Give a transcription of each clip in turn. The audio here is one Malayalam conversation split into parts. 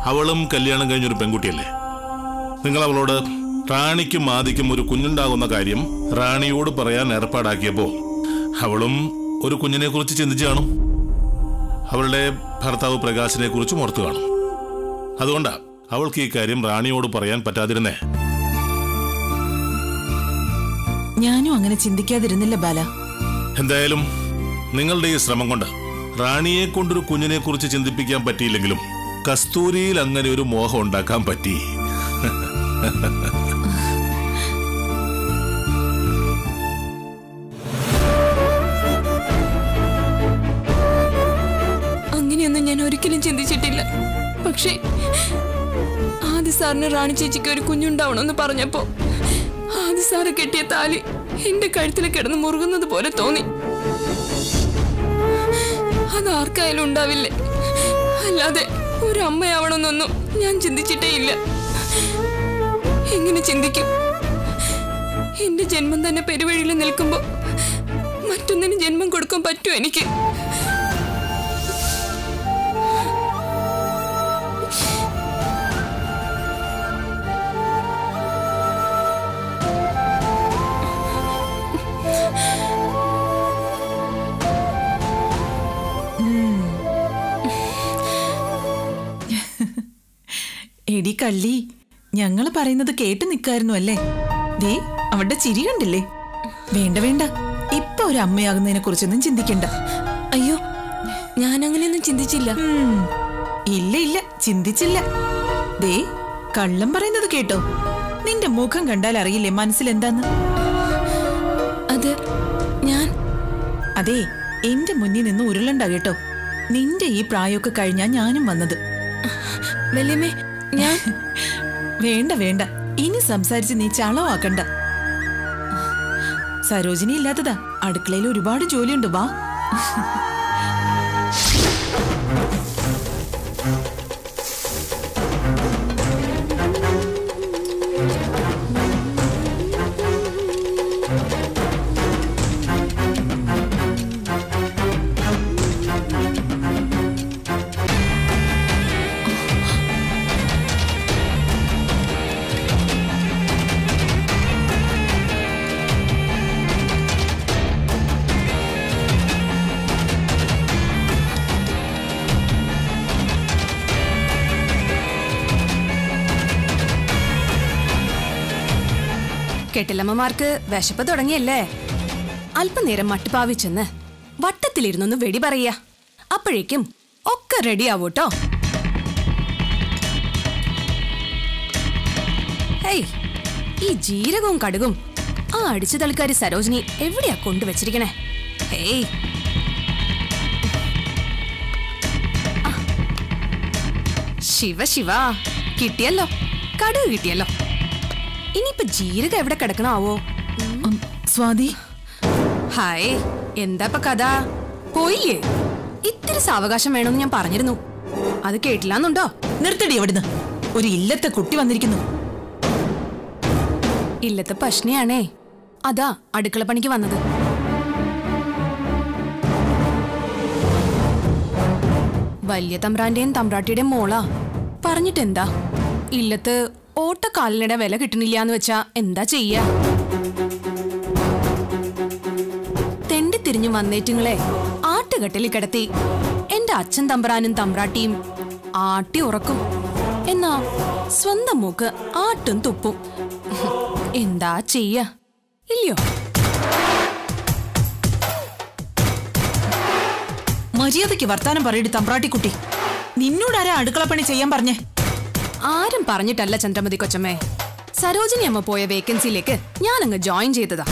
അവളും കല്യാണം കഴിഞ്ഞൊരു പെൺകുട്ടിയല്ലേ നിങ്ങൾ അവളോട് റാണിക്കും ആദിക്കും ഒരു കുഞ്ഞുണ്ടാകുന്ന കാര്യം റാണിയോട് പറയാൻ ഏർപ്പാടാക്കിയപ്പോ അവളും ഒരു കുഞ്ഞിനെ കുറിച്ച് ചിന്തിച്ചു കാണും അവളുടെ ഭർത്താവ് പ്രകാശിനെ കുറിച്ചും ഓർത്തു കാണും അതുകൊണ്ടാ അവൾക്ക് ഈ കാര്യം റാണിയോട് പറയാൻ പറ്റാതിരുന്നേ ഞാനും അങ്ങനെ ചിന്തിക്കാതിരുന്നില്ല ബാല എന്തായാലും നിങ്ങളുടെ ഈ ശ്രമം കൊണ്ട് റാണിയെ കൊണ്ടൊരു കുഞ്ഞിനെ കുറിച്ച് ചിന്തിപ്പിക്കാൻ പറ്റിയില്ലെങ്കിലും കസ്തൂരിയിൽ അങ്ങനെ ഒരു മോഹം ഉണ്ടാക്കാൻ പറ്റി അങ്ങനെയൊന്നും ഞാൻ ഒരിക്കലും ചിന്തിച്ചിട്ടില്ല പക്ഷേ ആദ്യ സാറിന് റാണി ചേച്ചിക്ക് ഒരു കുഞ്ഞുണ്ടാവണമെന്ന് പറഞ്ഞപ്പോ ആദ്യ സാറ് കെട്ടിയ താലി എന്റെ കഴുത്തിൽ കിടന്ന് മുറുകുന്നത് പോലെ തോന്നി അത് ആർക്കായാലും ഉണ്ടാവില്ലേ അല്ലാതെ ഒരു അമ്മയാവണമെന്നൊന്നും ഞാൻ ചിന്തിച്ചിട്ടേ ഇല്ല എങ്ങനെ ചിന്തിക്കും എന്റെ ജന്മം തന്നെ പെരുവഴിയിൽ നിൽക്കുമ്പോ മറ്റൊന്നിന് ജന്മം കൊടുക്കാൻ പറ്റുമോ എനിക്ക് എടി കള്ളി ഞങ്ങള് പറയുന്നത് കേട്ട് നിൽക്കായിരുന്നു അല്ലേ ദേ അവളുടെ ചിരി കണ്ടില്ലേ വേണ്ട വേണ്ട ഇപ്പൊ ഒരു അമ്മയാകുന്നതിനെ കുറിച്ചൊന്നും ചിന്തിക്കണ്ട അയ്യോ ഞാൻ അങ്ങനെയൊന്നും ചിന്തിച്ചില്ല ഉം, ഇല്ല ഇല്ല ചിന്തിച്ചില്ല ദേ കള്ളം പറയുന്നത് കേട്ടോ നിന്റെ മുഖം കണ്ടാൽ അറിയില്ലേ മനസ്സിൽ എന്താന്ന് അത് ഞാൻ അതെ എന്റെ മുന്നിൽ നിന്ന് ഉരുളണ്ട കേട്ടോ നിന്റെ ഈ പ്രായമൊക്കെ കഴിഞ്ഞാ ഞാനും വന്നത് വല്യമ്മേ ഞാൻ വേണ്ട വേണ്ട ഇനി സംസാരിച്ച് നീ ചളവാക്കണ്ട സരോജിനി ഇല്ലാത്തതാ അടുക്കളയിൽ ഒരുപാട് ജോലിയുണ്ട് വാ കെട്ടിലമ്മമാർക്ക് വിശപ്പ് തുടങ്ങിയല്ലേ അല്പനേരം മട്ടുപാവി ചെന്ന് വട്ടത്തിലിരുന്നൊന്ന് വെടി പറയാ അപ്പോഴേക്കും ഒക്കെ റെഡി ആവൂട്ടോ ഹേയ് ഈ ജീരകവും കടുകും ആ അടിച്ചു തളിക്കാരി സരോജിനി എവിടെയാ കൊണ്ടുവച്ചിരിക്കണേ ഹേയ് ആ. ശിവ ശിവ കിട്ടിയല്ലോ കടുക് കിട്ടിയല്ലോ ഇനിയിപ്പോ ജീരകം എവിടെ കിടക്കണാവോ ഉം, സ്വാതി ഹായ് എന്താ ഇപ്പൊ കഥ പോയില്ലേ ഇത്തിരി സാവകാശം വേണമെന്ന് ഞാൻ പറഞ്ഞിരുന്നു അത് കേട്ടില്ലാന്നുണ്ടോ നിർത്തടി അവിടുന്ന് ഒരു ഇല്ലത്തെ കുട്ടി വന്നിരിക്കുന്നു ഇല്ലത്തെ പഷ്ണിയാണേ അതാ അടുക്കള പണിക്ക് വന്നത് വലിയ തമ്പ്രാന്റെയും തമ്പ്രാട്ടിയുടെയും മോളാ പറഞ്ഞിട്ടെന്താ ഇല്ലത്ത് ഓട്ടക്കാലിനിടെ വില കിട്ടണില്ല എന്ന് വെച്ചാ എന്താ ചെയ്യാ തെണ്ടിത്തിരിഞ്ഞു വന്നേറ്റുങ്ങളെ ആട്ടുകെട്ടിൽ കിടത്തി എന്റെ അച്ഛൻ തമ്പ്രാനും തമ്പ്രാട്ടിയും ആട്ടി ഉറക്കും എന്നാ സ്വന്തം മൂക്ക് ആട്ടും തുപ്പും എന്താ ചെയ്യ ഇല്ലയോ മര്യാദയ്ക്ക് വർത്താനം പറയടി തമ്പ്രാട്ടിക്കുട്ടി നിന്നോടാരാ അടുക്കളപ്പണി ചെയ്യാൻ പറഞ്ഞേ ആരും പറഞ്ഞിട്ടല്ല ചന്ദ്രമതി കൊച്ചമ്മേ സരോജിനി അമ്മ പോയ വേക്കൻസിയിലേക്ക് ഞാനങ്ങ് ജോയിൻ ചെയ്തതാ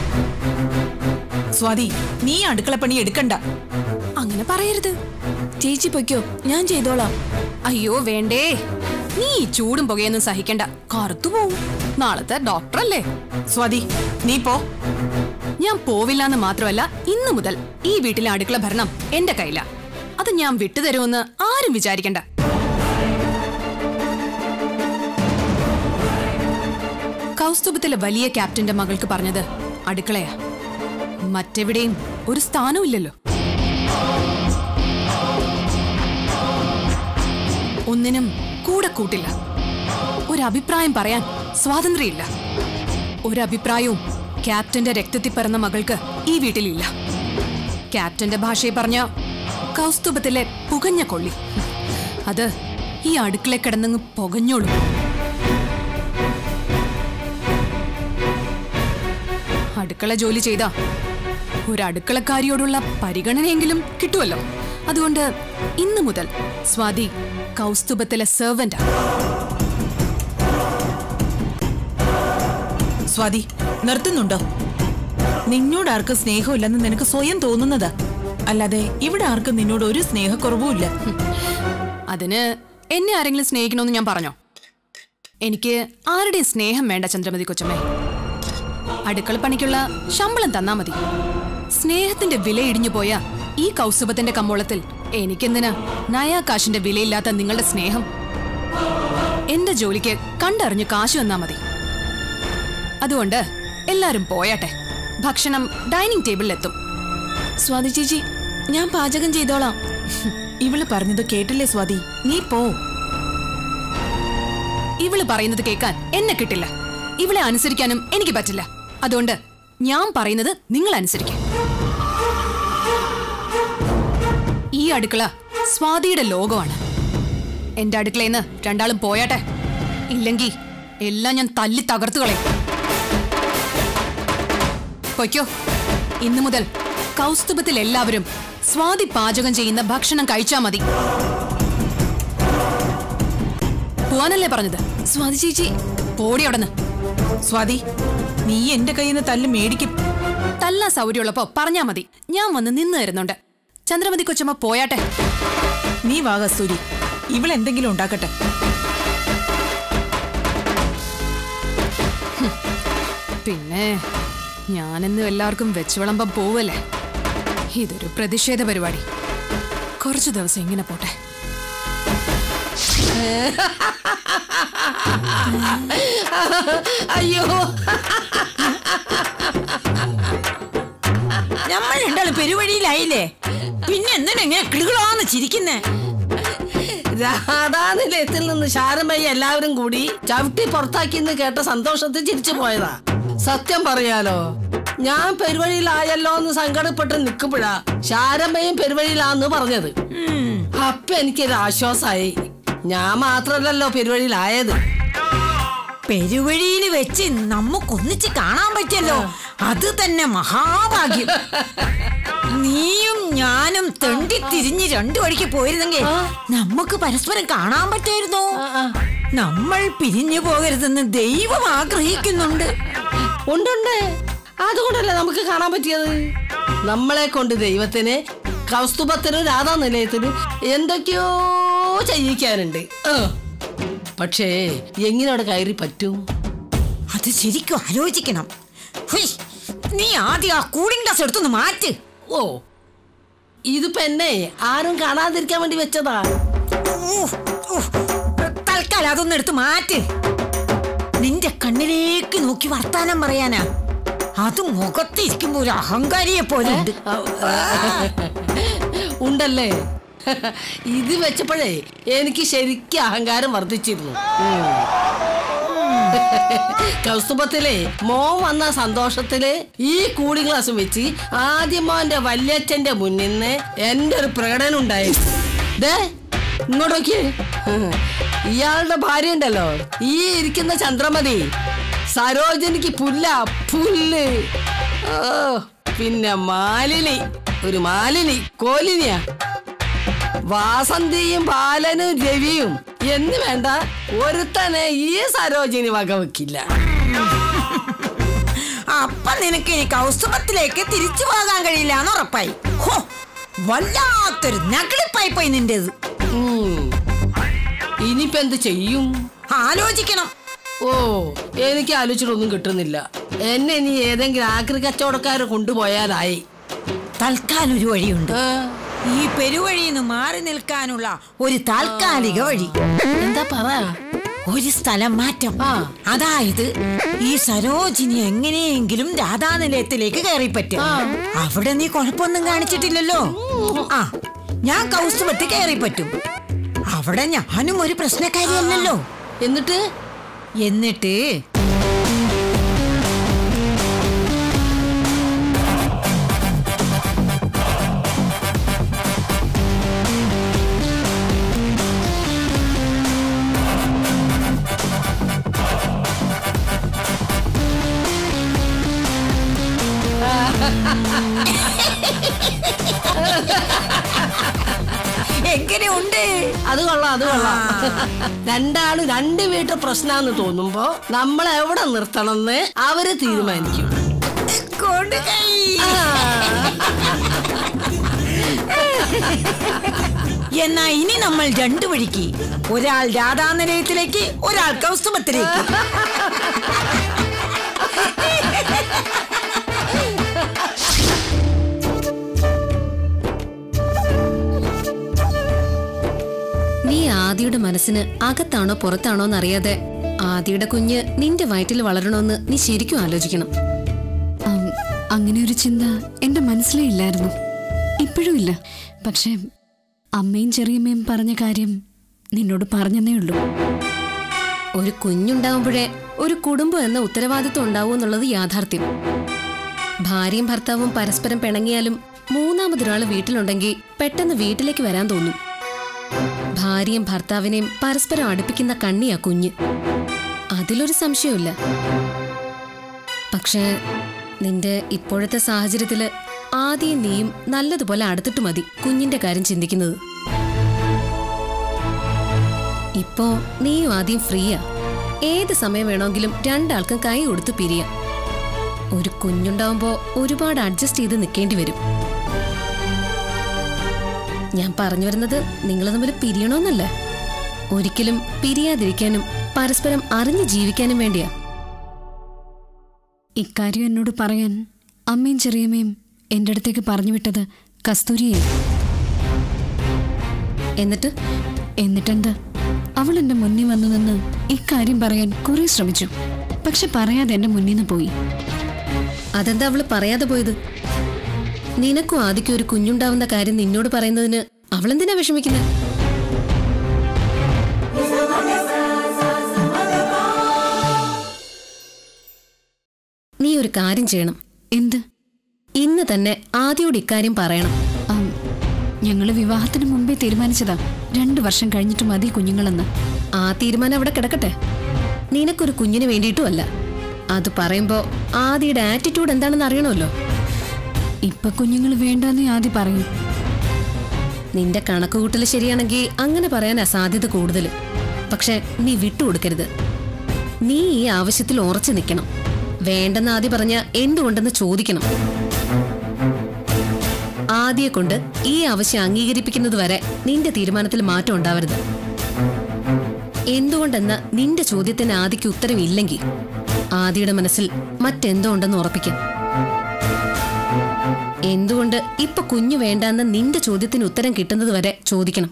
സ്വാതി നീ അടുക്കളപ്പണി എടുക്കണ്ട അങ്ങനെ പറയരുത് ചേച്ചി പൊയ്ക്കോ ഞാൻ ചെയ്തോളാം അയ്യോ വേണ്ടേ നീ ഈ ചൂടും പുകയൊന്നും സഹിക്കണ്ട കറുത്തു പോവും നാളത്തെ ഡോക്ടറല്ലേ സ്വാതി നീ പോ ഞാൻ പോവില്ലാന്ന് മാത്രമല്ല ഇന്നു മുതൽ ഈ വീട്ടിലെ അടുക്കള ഭരണം എന്റെ കയ്യിലാ അത് ഞാൻ വിട്ടുതരുമെന്ന് ആരും വിചാരിക്കണ്ട കൗസ്തുഭത്തിലെ വലിയ ക്യാപ്റ്റന്റെ മകൾക്ക് പറഞ്ഞത് അടുക്കളയാ മറ്റെവിടെയും ഒരു സ്ഥാനവും ഇല്ലല്ലോ ഒന്നിനും കൂടെ കൂട്ടില്ല ഒരു അഭിപ്രായം പറയാൻ സ്വാതന്ത്ര്യമില്ല ഒരഭിപ്രായവും ക്യാപ്റ്റന്റെ രക്തത്തിൽ പിറന്ന മകൾക്ക് ഈ വീട്ടിലില്ല ക്യാപ്റ്റന്റെ ഭാഷയെ പറഞ്ഞ കൗസ്തുഭത്തിലെ പുകഞ്ഞ കൊള്ളി അത് ഈ അടുക്കള കിടന്നങ്ങ് പുകഞ്ഞോളും അടുക്കള ജോലി ചെയ്ത ഒരു അടുക്കളക്കാരിയോടുള്ള പരിഗണനയെങ്കിലും കിട്ടുമല്ലോ അതുകൊണ്ട് ഇന്നു മുതൽ സ്വാതി കൗസ്തുഭത്തിലെ സെർവന്റാ സ്വാതി നിർത്തുന്നുണ്ടോ നിന്നോട് ആർക്കും സ്നേഹമില്ലെന്ന് നിനക്ക് സ്വയം തോന്നുന്നതാ അല്ലാതെ ഇവിടെ ആർക്കും നിന്നോട് ഒരു സ്നേഹക്കുറവുമില്ല അതിന് എന്നെ ആരെങ്കിലും സ്നേഹിക്കണമെന്ന് ഞാൻ പറഞ്ഞോ എനിക്ക് ആരുടെയും സ്നേഹം വേണ്ട ചന്ദ്രമതി കൊച്ചമ്മേ അടുക്കള പണിക്കുള്ള ശമ്പളം തന്നാ മതി സ്നേഹത്തിന്റെ വില ഇടിഞ്ഞു പോയ ഈ കൗസുഭത്തിന്റെ കമ്പോളത്തിൽ എനിക്കെന്തിനാ നയാകാശിന്റെ വിലയില്ലാത്ത നിങ്ങളുടെ സ്നേഹം എന്റെ ജോലിക്ക് കണ്ടറിഞ്ഞ് കാശ് വന്നാ മതി അതുകൊണ്ട് എല്ലാരും പോയാട്ടെ ഭക്ഷണം ഡൈനിങ് ടേബിളിലെത്തും സ്വാതി ചേച്ചി ഞാൻ പാചകം ചെയ്തോളാം ഇവള് പറഞ്ഞത് കേട്ടില്ലേ സ്വാതി നീ പോ ഇവള് പറയുന്നത് കേൾക്കാൻ എന്നെ കിട്ടില്ല ഇവളെ അനുസരിക്കാനും എനിക്ക് പറ്റില്ല അതുകൊണ്ട് ഞാൻ പറയുന്നത് നിങ്ങൾ അനുസരിക്കും ഈ അടുക്കള സ്വാതിയുടെ ലോകമാണ് എന്റെ അടുക്കളയിൽ നിന്ന് രണ്ടാളും പോയാട്ടെ ഇല്ലെങ്കിൽ എല്ലാം ഞാൻ തല്ലി തകർത്തു കളയും പൊയ്ക്കോ ഇന്നു മുതൽ കൗസ്തുഭത്തിൽ എല്ലാവരും സ്വാതി പാചകം ചെയ്യുന്ന ഭക്ഷണം കഴിച്ചാ മതി പോവാനല്ലേ പറഞ്ഞത് സ്വാതി ചേച്ചി പോടി അവിടുന്ന് സ്വാതി നീ എന്റെ കയ്യിൽ നിന്ന് തല്ല് മേടിക്കും തല്ലാ സൗകര്യമുള്ളപ്പോ പറഞ്ഞാ മതി ഞാൻ വന്ന് നിന്ന് തരുന്നുണ്ട് ചന്ദ്രമതി കൊച്ചമ്മ പോയാട്ടെ നീ വാ കസ്തൂരി ഇവൾ എന്തെങ്കിലും ഉണ്ടാക്കട്ടെ പിന്നെ ഞാനെന്നും എല്ലാവർക്കും വെച്ച് വിളമ്പം പോവല്ലേ ഇതൊരു പ്രതിഷേധ പരിപാടി കുറച്ചു ദിവസം ഇങ്ങനെ പോട്ടെ അയ്യോ നമ്മൾ രണ്ടാളും പെരുവഴിയിലായില്ലേ പിന്നെ എന്തിനാ ഇങ്ങനെ കിളുകളാന്ന് ചിരിക്കുന്നേ രാധാനിലയത്തിൽ നിന്ന് ശാരമയ്യ എല്ലാവരും കൂടി ചവിട്ടി പുറത്താക്കിന്ന് കേട്ട സന്തോഷത്തിൽ ചിരിച്ചു പോയതാ സത്യം പറയാലോ ഞാൻ പെരുവഴിയിലായല്ലോ എന്ന് സങ്കടപ്പെട്ട് നിൽക്കുമ്പോഴാ ശാരമയും പെരുവഴിയിലാന്ന് പറഞ്ഞത് അപ്പൊ എനിക്കൊരു ആശ്വാസായി ഞാൻ മാത്രല്ലല്ലോ പെരുവഴിയിലായത് പെരുവഴിയിൽ വെച്ച് നമുക്കൊന്നിച്ച് കാണാൻ പറ്റിയല്ലോ അത് തന്നെ മഹാഭാഗ്യം നീയും ഞാനും തെണ്ടി തിരിഞ്ഞ് രണ്ടു വഴിക്ക് പോയിരുന്നെങ്കിൽ നമുക്ക് പരസ്പരം കാണാൻ പറ്റായിരുന്നോ നമ്മൾ പിരിഞ്ഞു പോകരുതെന്ന് ദൈവം ആഗ്രഹിക്കുന്നുണ്ട് ഉണ്ടുണ്ട് അതുകൊണ്ടല്ലേ നമുക്ക് കാണാൻ പറ്റിയത് നമ്മളെ കൊണ്ട് ദൈവത്തിന് കൗസ്തുഭത്തിനും രാധാ നിലയത്തിനും എന്തൊക്കെയോ ചെയ്യിക്കാനുണ്ട് ആ. പക്ഷേ എങ്ങനെ അവിടെ കയറി പറ്റും അത് ശരിക്കും ആലോചിക്കണം ഹുയ്, നീ ആദ്യം ആ കൂളിംഗ് ഗ്ലാസ് എടുത്തൊന്ന് മാറ്റ് ഓ ഇതിപ്പോ എന്നെ ആരും കാണാതിരിക്കാൻ വേണ്ടി വെച്ചതാ ഊഫ്, ഊഫ്. തൽക്കാലം അതൊന്നും എടുത്ത് മാറ്റ് നിന്റെ കണ്ണിലേക്ക് നോക്കി വർത്താനം പറയാനാ അത് മുഖത്തിരിക്കുമ്പോ ഒരു അഹങ്കാരിയെ പോലെ ഉണ്ട് ഉണ്ടല്ലേ ഇത് വെച്ചപ്പോഴേ എനിക്ക് ശരിക്കും അഹങ്കാരം വർദ്ധിച്ചിരുന്നു ഉം. കൗസ്തുഭത്തിലെ മോൻ വന്ന സന്തോഷത്തില് ഈ കൂളിംഗ് ഗ്ലാസ് വെച്ച് ആദ്യം മോന്റെ വല്യച്ഛന്റെ മുന്നിൽ നിന്ന് എന്റെ ഒരു പ്രകടനം ഉണ്ടായി ദേ ഇങ്ങോട്ട് നോക്കിയേ ഇയാളുടെ ഭാര്യ ഉണ്ടല്ലോ ഈ ഇരിക്കുന്ന ചന്ദ്രമതി സരോജനിക്ക് പുല്ല പുല്ല് ഓ പിന്നെ മാലിനി ഒരു മാലിനി കോലിനിയാ വാസന്തിയും ബാലനും രവിയും എന്ന് വേണ്ട ഒരുത്തനെ ഈ സരോജിനി വകവെക്കില്ല അപ്പൊ നിനക്ക് ഇനി കൗസ്തുഭത്തിലേക്ക് തിരിച്ചു പോകാൻ കഴിയില്ല എന്ന് ഉറപ്പായി ഹോ വല്ലാത്തൊരു നകളിപ്പായി പോയി നിന്റേത് ഉം. ഇനിയിപ്പോ എന്ത് ചെയ്യും ആലോചിക്കണം ഓ എനിക്ക് ആലോചിച്ചിട്ടൊന്നും കിട്ടുന്നില്ല എന്നെ ഇനി ഏതെങ്കിലും ആക്രി കച്ചവടക്കാരെ കൊണ്ടുപോയാലായി തൽക്കാലം ഒരു വഴിയുണ്ട് ആ, ഈ പെരുവഴിയിൽ നിന്ന് മാറി നിൽക്കാനുള്ള ഒരു താൽക്കാലിക വഴി എന്താ പറ ഒരു സ്ഥലം മാറ്റം ആ. അതായത് ഈ സരോജിനി എങ്ങനെയെങ്കിലും രാധാനിലയത്തിലേക്ക് കയറി പറ്റും അവിടെ നീ കുഴപ്പമൊന്നും കാണിച്ചിട്ടില്ലല്ലോ ആ ഞാൻ കൗസ്തുഭത്തിൽ കയറി പറ്റും അവിടെ ഞാനും ഒരു പ്രശ്നക്കാരിയല്ലല്ലോ എന്നിട്ട് എന്നിട്ട് എങ്ങനെയുണ്ട് അത് കൊള്ളാം അത് കൊള്ളാം രണ്ടാളും രണ്ട് വീട്ടിൽ പ്രശ്നമാന്ന് തോന്നുമ്പോ നമ്മൾ എവിടെ നിർത്തണമെന്ന് അവര് തീരുമാനിക്കും കൊടുകൈ എന്നാ ഇനി നമ്മൾ രണ്ടു വഴിക്ക് ഒരാൾ രാധാനിലയത്തിലേക്ക് ഒരാൾ കൗസ്തുഭത്തിലേക്ക് നീ ആദിയുടെ മനസ്സിന് അകത്താണോ പുറത്താണോ എന്നറിയാതെ ആദിയുടെ കുഞ്ഞ് നിന്റെ വയറ്റിൽ വളരണമെന്ന് നീ ശരിക്കും ആലോചിക്കണം ആം, അങ്ങനെ ഒരു ചിന്ത എന്റെ മനസ്സിലേ ഇല്ലായിരുന്നു ഇപ്പോഴും ഇല്ല പക്ഷെ അമ്മയും ചെറിയമ്മയും പറഞ്ഞ കാര്യം നിന്നോട് പറഞ്ഞതേ ഉള്ളൂ ഒരു കുഞ്ഞുണ്ടാവുമ്പോഴേ ഒരു കുടുംബം എന്ന ഉത്തരവാദിത്വം ഉണ്ടാവും എന്നുള്ളത് യാഥാർത്ഥ്യം ഭാര്യയും ഭർത്താവും പരസ്പരം പിണങ്ങിയാലും മൂന്നാമതൊരാൾ വീട്ടിലുണ്ടെങ്കിൽ പെട്ടെന്ന് വീട്ടിലേക്ക് വരാൻ തോന്നും ഭാര്യയും ഭർത്താവിനെയും പരസ്പരം അടുപ്പിക്കുന്ന കണ്ണിയാ കുഞ്ഞ് അതിലൊരു സംശയമില്ല പക്ഷേ നിന്റെ ഇപ്പോഴത്തെ സാഹചര്യത്തില് ആദ്യം നീയും നല്ലതുപോലെ അടുത്തിട്ട് മതി കുഞ്ഞിന്റെ കാര്യം ചിന്തിക്കുന്നത് ഇപ്പോ നീയും ആദ്യം ഫ്രീയാ ഏത് സമയം വേണമെങ്കിലും രണ്ടാൾക്കും കൈ കൊടുത്ത് പിരിയാം ഒരു കുഞ്ഞുണ്ടാവുമ്പോ ഒരുപാട് അഡ്ജസ്റ്റ് ചെയ്ത് നിൽക്കേണ്ടി വരും ഞാൻ പറഞ്ഞു വരുന്നത് നിങ്ങൾ തമ്മിൽ പിരിയണമെന്നല്ല ഒരിക്കലും പിരിയാതിരിക്കാനും പരസ്പരം അറിഞ്ഞ് ജീവിക്കാനും വേണ്ടിയാ ഇക്കാര്യം എന്നോട് പറയാൻ അമ്മയും ചെറിയമ്മയും എൻ്റെ അടുത്തേക്ക് പറഞ്ഞു വിട്ടത് കസ്തൂരിയെ എന്നിട്ട് എന്നിട്ടെന്താ അവൾ എൻ്റെ മുന്നിൽ വന്നു നിന്ന് ഇക്കാര്യം പറയാൻ കുറെ ശ്രമിച്ചു പക്ഷെ പറയാതെ എൻ്റെ മുന്നിൽ നിന്ന് പോയി അതെന്താ അവള് പറയാതെ പോയത് നിനക്കും ആദ്യം ഒരു കുഞ്ഞുണ്ടാവുന്ന കാര്യം നിന്നോട് പറയുന്നതിന് അവളെന്തിനാ വിഷമിക്കുന്നത് നീ ഒരു കാര്യം ചെയ്യണം എന്ത് ഇന്ന് തന്നെ ആദ്യോട് ഇക്കാര്യം പറയണം ആം, ഞങ്ങള് വിവാഹത്തിന് മുമ്പേ തീരുമാനിച്ചതാ രണ്ടു വർഷം കഴിഞ്ഞിട്ട് മതി കുഞ്ഞുങ്ങളെന്ന് ആ തീരുമാനം അവിടെ കിടക്കട്ടെ നിനക്കൊരു കുഞ്ഞിന് വേണ്ടിയിട്ടുമല്ല അത് പറയുമ്പോ ആദിയുടെ ആറ്റിറ്റ്യൂഡ് എന്താണെന്ന് അറിയണമല്ലോ ഇപ്പൊ കുഞ്ഞുങ്ങൾ വേണ്ടെന്നേ ആദ്യം പറയും നിന്റെ കണക്കുകൂട്ടൽ ശരിയാണെങ്കിൽ അങ്ങനെ പറയാനാ സാധ്യത കൂടുതൽ പക്ഷെ നീ വിട്ടുകൊടുക്കരുത് നീ ഈ ആവശ്യത്തിൽ ഉറച്ചു നിൽക്കണം വേണ്ടെന്ന് ആദ്യം പറഞ്ഞ എന്തുകൊണ്ടെന്ന് ചോദിക്കണം ആദ്യെ കൊണ്ട് ഈ ആവശ്യം അംഗീകരിപ്പിക്കുന്നത് വരെ നിന്റെ തീരുമാനത്തിൽ മാറ്റം ഉണ്ടാവരുത് എന്തുകൊണ്ടെന്ന നിന്റെ ചോദ്യത്തിന് ആദിക്ക് ഉത്തരമില്ലെങ്കിൽ ആദിയുടെ മനസ്സിൽ മറ്റെന്തോ ഉണ്ടെന്ന് ഉറപ്പിക്കാം എന്തുകൊണ്ട് ഇപ്പൊ കുഞ്ഞു വേണ്ടെന്ന നിന്റെ ചോദ്യത്തിന് ഉത്തരം കിട്ടുന്നത് വരെ ചോദിക്കണം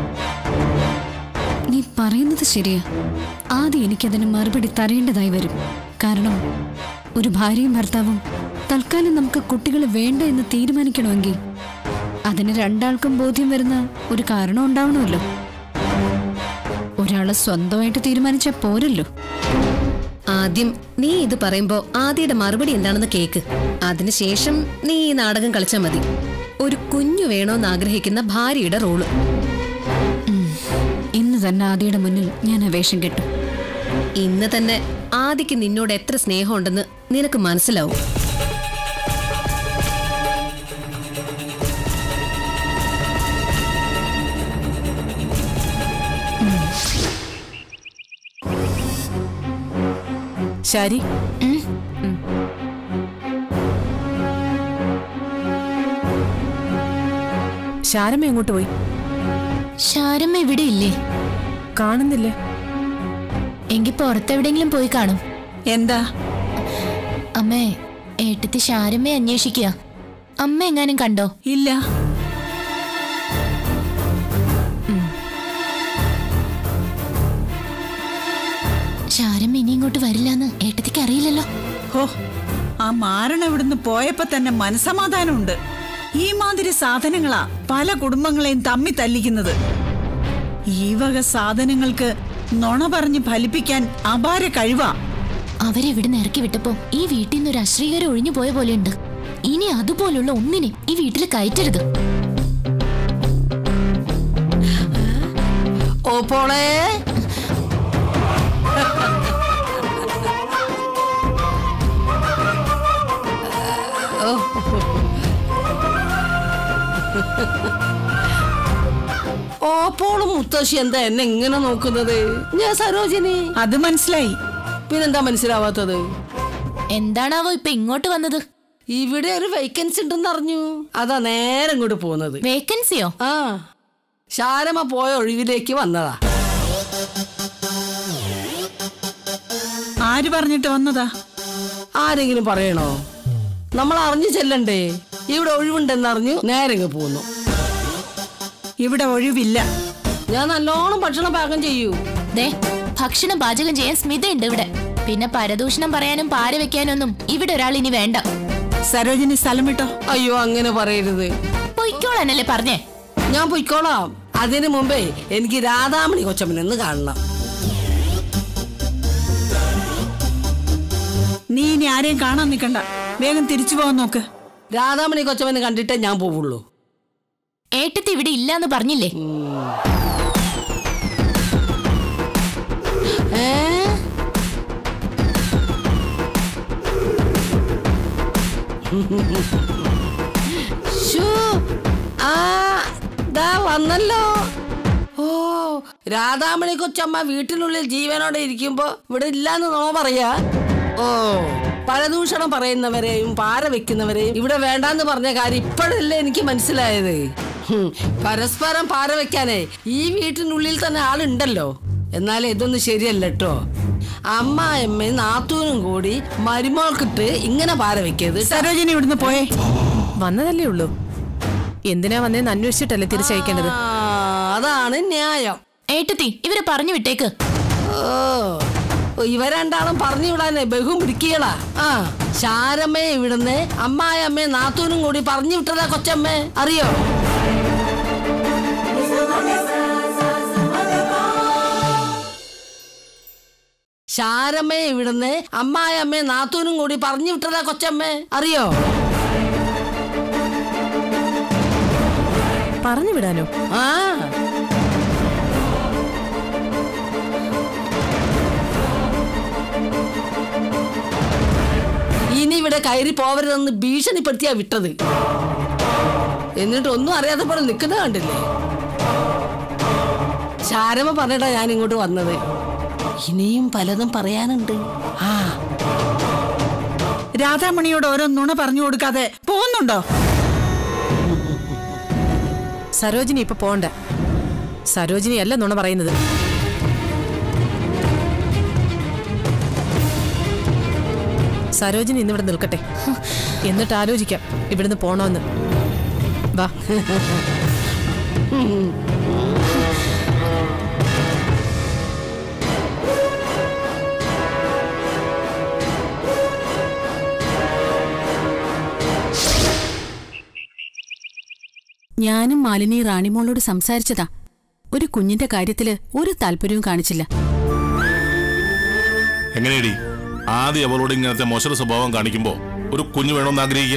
നീ പറയുന്നത് ശരിയാ ആദ്യം എനിക്കതിന് മറുപടി തരേണ്ടതായി വരും കാരണം ഒരു ഭാര്യയും ഭർത്താവും തൽക്കാലം നമുക്ക് കുട്ടികൾ വേണ്ട എന്ന് തീരുമാനിക്കണമെങ്കിൽ അതിന് രണ്ടാൾക്കും ബോധ്യം വരുന്ന ഒരു കാരണം ഉണ്ടാവണമല്ലോ ഒരാള് സ്വന്തമായിട്ട് തീരുമാനിച്ചാൽ പോരല്ലോ ആദ്യം നീ ഇത് പറയുമ്പോ ആദ്യയുടെ മറുപടി എന്താണെന്ന് കേക്ക് അതിനുശേഷം നീ ഈ നാടകം കളിച്ചാൽ മതി ഒരു കുഞ്ഞു വേണോന്ന് ആഗ്രഹിക്കുന്ന ഭാര്യയുടെ റോള് ഇന്ന് തന്നെ ആദ്യയുടെ മുന്നിൽ ഞാൻ ആ വേഷം കെട്ടും ഇന്ന് തന്നെ ആദിക്ക് നിന്നോട് എത്ര സ്നേഹമുണ്ടെന്ന് നിനക്ക് മനസ്സിലാവും ശരി ശാരമ്മ എങ്ങോട്ട് പോയി ശാരമ്മ ഇവിടെ ഇല്ലേ കാണുന്നില്ല എങ്കിൽ പുറത്തെവിടെങ്കിലും പോയി കാണും എന്താ അമ്മേ ഏട്ടത്തി ശാരമ്മയെ അന്വേഷിക്കുക അമ്മ എങ്ങാനും കണ്ടോ ഇല്ല ശാരമ്മ ഇനി ഇങ്ങോട്ട് വരില്ലെന്ന് ഏട്ടത്തിക്ക് അറിയില്ലല്ലോ ഹോ ആ മാരണ ഇവിടുന്ന് പോയപ്പോ തന്നെ മനസമാധാനമുണ്ട് ഈ മാതിരി സാധനങ്ങളാ പല കുടുംബങ്ങളെയും തമ്മി തല്ലിക്കുന്നത് ഈ വക സാധനങ്ങൾക്ക് നുണ പറഞ്ഞ് ഫലിപ്പിക്കാൻ അപാര കഴിവാ അവരെവിടുന്ന് ഇറക്കി വിട്ടപ്പോ ഈ വീട്ടിൽ നിന്ന് ഒരു അശ്രീകരം ഒഴിഞ്ഞു പോയ പോലെയുണ്ട് ഇനി അതുപോലുള്ള ഒന്നിനെ ഈ വീട്ടിൽ കയറ്റരുത് ഓ പോളേ ഓപ്പോളും മുത്തശ്ശി എന്താ എന്നെ ഇങ്ങനെ നോക്കുന്നത് ഞാൻ സരോജിനി അത് മനസ്സിലായി പിന്നെന്താ മനസ്സിലാവാത്തത് എന്താണാവോ ഇപ്പൊ ഇങ്ങോട്ട് വന്നത് ഇവിടെ ഒരു വേക്കൻസി ഉണ്ടെന്ന് അറിഞ്ഞു അതാ നേരെ ഇങ്ങോട്ട് പോകുന്നത് വേക്കൻസിയോ ആ ശാരമ പോയ ഒഴിവിലേക്ക് വന്നതാ ആര് പറഞ്ഞിട്ട് വന്നതാ ആരെങ്കിലും പറയണോ നമ്മൾ അറിഞ്ഞു ചെല്ലണ്ടേ ഇവിടെ ഒഴിവുണ്ടെന്നറിഞ്ഞു നേരെ ഇങ്ങ് പോന്നു ഇവിടെ ഒഴിവില്ല ഞാൻ നല്ലോണം ഭക്ഷണം പാകം ചെയ്യൂ ദേ ഭക്ഷണം പാചകം ചെയ്യാൻ സ്മിതയുണ്ട് ഇവിടെ പിന്നെ പരദൂഷണം പറയാനും പാര വെക്കാനൊന്നും ഇവിടെ ഒരാൾ ഇനി വേണ്ട സരോജിനി സ്ഥലം വിട്ടോ അയ്യോ അങ്ങനെ പറയരുത് പൊയ്ക്കോളാനല്ലേ പറഞ്ഞേ ഞാൻ പൊയ്ക്കോളാം അതിനു മുമ്പേ എനിക്ക് രാധാമണി കൊച്ചമ്മനെന്ന് കാണണം നീ ഇനി ആരെയും കാണാൻ നിൽക്കണ്ട വേഗം തിരിച്ചു പോകാൻ നോക്ക് രാധാമണി കൊച്ചമ്മനെ കണ്ടിട്ടേ ഞാൻ പോവുള്ളൂ ഏട്ടത്തി ഇവിടെ ഇല്ലാന്ന് പറഞ്ഞില്ലേ ഏ ശ്ശോ, ആ ദാ വന്നല്ലോ ഓ രാധാമണി കൊച്ചമ്മ വീട്ടിനുള്ളിൽ ജീവനോടെ ഇരിക്കുമ്പോ ഇവിടെ ഇല്ലാന്ന് നോ പറയാ ഓ പരദൂഷണം പറയുന്നവരെയും പാര വെക്കുന്നവരെയും ഇവിടെ വേണ്ടാന്ന് പറഞ്ഞ കാര്യം ഇപ്പോഴല്ലേ എനിക്ക് മനസ്സിലായത് ഹും, പരസ്പരം പാര വെക്കാനേ ഈ വീട്ടിനുള്ളിൽ തന്നെ ആളുണ്ടല്ലോ എന്നാൽ ഇതൊന്നും ശരിയല്ല കേട്ടോ അമ്മായമ്മയും നാത്തൂനും കൂടി മരുമോൾക്കിട്ട് ഇങ്ങനെ പാര വെക്കരുത് ട്ടോ. സരോജിനി ഇവിടുന്ന് പോയേ വന്നതല്ലേ ഉള്ളൂ എന്തിനാ വന്നേന്ന് അന്വേഷിച്ചിട്ടല്ലേ തിരിച്ചയക്കേണ്ടത് ആ, അതാണ് ന്യായം ഏട്ടത്തി ഇവരെ പറഞ്ഞു വിട്ടേക്ക് ഓ ഇവ രണ്ടാളും പറഞ്ഞു വിടാനേ ബഹും പിടിക്കുകളാ ആ ശാരമ്മയെ ഇവിടുന്ന് അമ്മായമ്മയെ നാത്തൂനും കൂടി പറഞ്ഞു വിട്ടതാ കൊച്ചമ്മേ അറിയോ ശാരമ്മയെ ഇവിടുന്ന് അമ്മായമ്മയെ നാത്തൂനും കൂടി പറഞ്ഞു വിട്ടതാ കൊച്ചമ്മേ അറിയോ പറഞ്ഞു വിടാനോ ആ ഇനി ഇവിടെ കയറി പോവരുതെന്ന് ഭീഷണിപ്പെടുത്തിയാ വിട്ടത് എന്നിട്ട് ഒന്നും അറിയാതെ പോലെ നിൽക്കുന്നത് കണ്ടില്ലേ ശാരമ പറഞ്ഞിട്ടാ ഞാൻ ഇങ്ങോട്ട് വന്നത് ഇനിയും പലതും പറയാനുണ്ട് ആ രാധാമണിയോട് ഓരോ നുണ പറഞ്ഞു കൊടുക്കാതെ പോകുന്നുണ്ടോ സരോജിനി ഇപ്പൊ പോണ്ട സരോജിനി അല്ല നുണ പറയുന്നത് സരോജിനി ഇന്നിവിടെ നിൽക്കട്ടെ എന്നിട്ട് ആലോചിക്കാം ഇവിടുന്ന് പോണോന്ന് വാ ഞാനും മാലിനി റാണിമോളോട് സംസാരിച്ചതാ ഒരു കുഞ്ഞിന്റെ കാര്യത്തില് ഒരു താല്പര്യവും കാണിച്ചില്ല എങ്ങനെയടി ആദ്യം അവളോട് ഇങ്ങനത്തെ മോശം സ്വഭാവം കാണിക്കുമ്പോ ഒരു കുഞ്ഞു വേണമെന്ന് ആഗ്രഹിക്കുക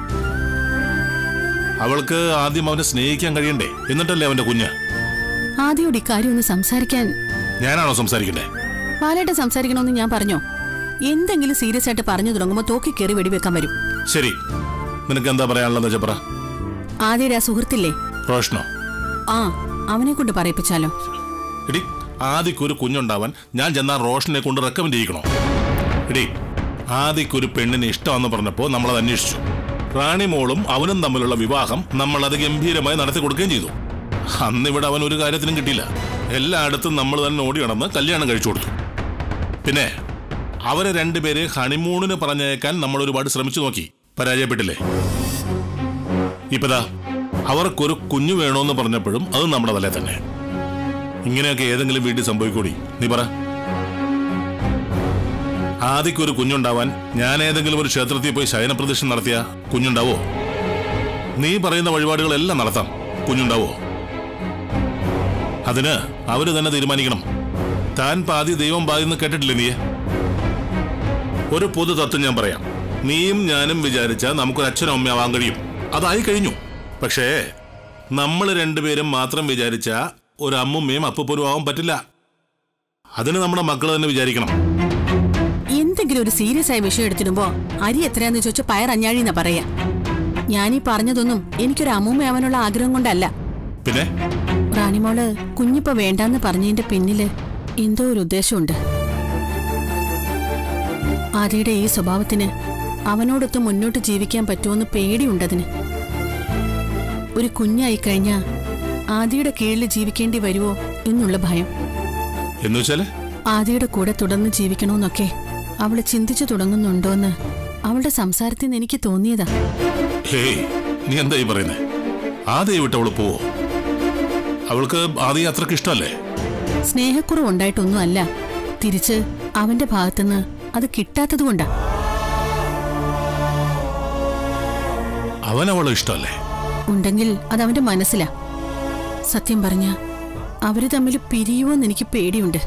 അവൾക്ക് ആദ്യം അവനെ സ്നേഹിക്കാൻ കഴിയണ്ടേ എന്നിട്ടല്ലേ അവന്റെ കുഞ്ഞ് ആദ്യയോട് ഇക്കാര്യം ഒന്ന് സംസാരിക്കാൻ ഞാനാണോ സംസാരിക്കണ്ടേ ബാലേട്ടൻ സംസാരിക്കണമെന്ന് ഞാൻ പറഞ്ഞോ എന്തെങ്കിലും സീരിയസ് ആയിട്ട് പറഞ്ഞു തുടങ്ങുമ്പോൾ തോക്കി കയറി വെടിവെക്കാൻ വരും ശരി നിനക്ക് എന്താ പറയാനുള്ളതെന്ന് വെച്ചാ പറ ആദ്യയുടെ ആ സുഹൃത്തില്ലേ റോഷനോ ആ അവനെ കൊണ്ട് പറയിപ്പിച്ചാലോ എടി ആദിക്ക് ഒരു കുഞ്ഞുണ്ടാവാൻ ഞാൻ ചെന്നാ റോഷനെ കൊണ്ട് റെക്കമെൻഡ് ചെയ്യിക്കണോ എടി ആദിക്ക് ഒരു പെണ്ണിനെ ഇഷ്ടമെന്ന് പറഞ്ഞപ്പോൾ നമ്മളത് അന്വേഷിച്ചു റാണി മോളും അവനും തമ്മിലുള്ള വിവാഹം നമ്മൾ അത് ഗംഭീരമായി നടത്തി കൊടുക്കുകയും ചെയ്തു അന്ന് ഇവിടെ അവൻ ഒരു കാര്യത്തിനും കിട്ടിയില്ല എല്ലായിടത്തും നമ്മൾ തന്നെ ഓടി നടന്ന് കല്യാണം കഴിച്ചു കൊടുത്തു പിന്നെ അവരെ രണ്ടുപേരെ ഹണിമൂണിന് പറഞ്ഞേക്കാൻ നമ്മൾ ഒരുപാട് ശ്രമിച്ചു നോക്കി പരാജയപ്പെട്ടില്ലേ ഇപ്പതാ അവർക്കൊരു കുഞ്ഞു വേണോന്ന് പറഞ്ഞപ്പോഴും അത് നമ്മുടെ തലേ തന്നെ ഇങ്ങനെയൊക്കെ ഏതെങ്കിലും വീട്ടിൽ സംഭവിക്കൂടി നീ പറ ആദിക്ക് ഒരു കുഞ്ഞുണ്ടാവാൻ ഞാൻ ഏതെങ്കിലും ഒരു ക്ഷേത്രത്തിൽ പോയി ശയനപ്രദക്ഷിണം നടത്തിയ കുഞ്ഞുണ്ടാവോ നീ പറയുന്ന വഴിപാടുകളെല്ലാം നടത്താം കുഞ്ഞുണ്ടാവോ അതിന് അവര് തന്നെ തീരുമാനിക്കണം താൻ പാതി ദൈവം പാതി എന്ന് കേട്ടിട്ടില്ലേ നീ ഒരു പൊതു തത്വം ഞാൻ പറയാം നീയും ഞാനും വിചാരിച്ച നമുക്കൊരു അച്ഛനും അമ്മയാവാൻ കഴിയും അതായി കഴിഞ്ഞു പക്ഷേ നമ്മൾ രണ്ടുപേരും മാത്രം വിചാരിച്ച ഒരു അമ്മുമ്മയും അപ്പൂപ്പനും ആവാൻ പറ്റില്ല അതിന് നമ്മുടെ മക്കൾ തന്നെ വിചാരിക്കണം എന്തെങ്കിലും ഒരു സീരിയസ് ആയ വിഷയം എടുത്തിടുമ്പോ അരി എത്രയാന്ന് ചോദിച്ചാൽ പയർ അഞ്ഞാഴിന്നാ പറയാ ഞാനീ പറഞ്ഞതൊന്നും എനിക്കൊരു അമ്മൂമ്മയാവാനുള്ള ആഗ്രഹം കൊണ്ടല്ല പിന്നെ റാണിമോള് കുഞ്ഞിപ്പോ വേണ്ടാന്ന് പറഞ്ഞതിന്റെ പിന്നില് എന്തോ ഒരു ഉദ്ദേശമുണ്ട് ആദിയുടെ ഈ സ്വഭാവത്തിന് അവനോടൊത്ത് മുന്നോട്ട് ജീവിക്കാൻ പറ്റുമെന്ന് പേടിയുണ്ടതിന് ഒരു കുഞ്ഞായി കഴിഞ്ഞാ ആദിയുടെ കീഴിൽ ജീവിക്കേണ്ടി വരുമോ എന്നുള്ള ഭയം എന്ന് വെച്ചാല് ആദിയുടെ കൂടെ തുടർന്ന് ജീവിക്കണമെന്നൊക്കെ അവള് ചിന്തിച്ചു തുടങ്ങുന്നുണ്ടോന്ന് അവളുടെ സംസാരത്തിൽ നിന്ന് എനിക്ക് തോന്നിയതാ ഹേയ് നീ എന്താ ഈ പറയുന്നേ ആദ്യം വിട്ട് അവള് പോവോ അവൾക്ക് ആദ്യം അത്രക്ക് ഇഷ്ടമല്ലേ സ്നേഹക്കുറവ് ഉണ്ടായിട്ടൊന്നും അല്ല തിരിച്ച് അവന്റെ ഭാഗത്തുനിന്ന് അത് കിട്ടാത്തതുകൊണ്ടാ അവൻ അവളെ ഇഷ്ടമല്ലേ ഉണ്ടെങ്കിൽ അത് അവന്റെ മനസ്സിലാ സത്യം പറഞ്ഞ അവര് തമ്മിൽ പിരിയുമോന്ന് എനിക്ക് പേടിയുണ്ട്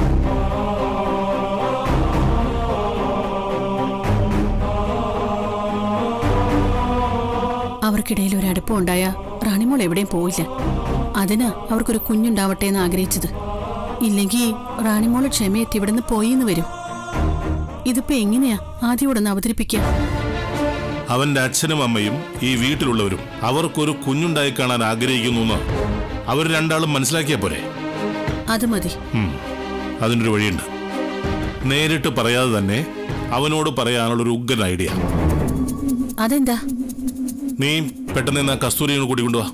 അവർക്കിടയിൽ ഒരു അടുപ്പം ഉണ്ടായ റാണിമോൾ എവിടെയും പോയില്ല അതിനാ അവർക്കൊരു കുഞ്ഞുണ്ടാവട്ടെ എന്ന് ആഗ്രഹിച്ചത് ഇല്ലെങ്കിൽ റാണിമോള് ക്ഷമയെത്തി ഇവിടുന്ന് പോയിന്ന് വരും ഇതിപ്പോ എങ്ങനെയാ ആദ്യം ഉടനെ അവതരിപ്പിക്കുക അവന്റെ അച്ഛനും അമ്മയും ഈ വീട്ടിലുള്ളവരും അവർക്കൊരു കുഞ്ഞുണ്ടായി കാണാൻ ആഗ്രഹിക്കുന്നു എന്ന് അവർ രണ്ടാളും മനസ്സിലാക്കിയ പോരെ അത് മതി ഉം, അതിനൊരു വഴിയുണ്ട് നേരിട്ട് പറയാതെ തന്നെ അവനോട് പറയാനുള്ള ഒരു ഉഗ്രൻ ഐഡിയ അതെന്താ നീ പെട്ടെന്ന് എന്നാ കസ്തൂരിയെ കൂടി കൊണ്ടുവാ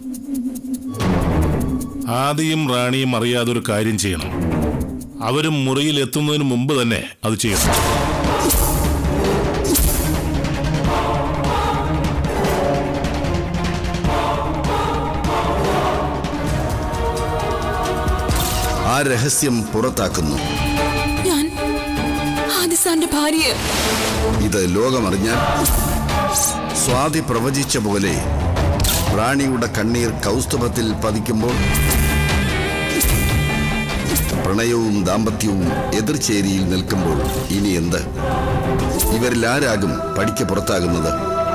ആദിയും റാണിയും അറിയാതെ ഒരു കാര്യം ചെയ്യണം അവരും മുറിയിൽ എത്തുന്നതിന് മുമ്പ് തന്നെ അത് ചെയ്യണം ആ രഹസ്യം പുറത്താക്കുന്നു ഞാൻ ആദിസാറിന്റെ ഭാര്യയെ ഇത് ലോകമറിഞ്ഞാൽ സ്വാതി പ്രവചിച്ച പോലെ പ്രാണിയുടെ കണ്ണീർ കൗസ്തുഭത്തിൽ പതിക്കുമ്പോൾ പ്രണയവും ദാമ്പത്യവും എതിർചേരിയിൽ നിൽക്കുമ്പോൾ ഇനി എന്ത് ഇവരിൽ ആരാകും പടിക്ക് പുറത്താകുന്നത്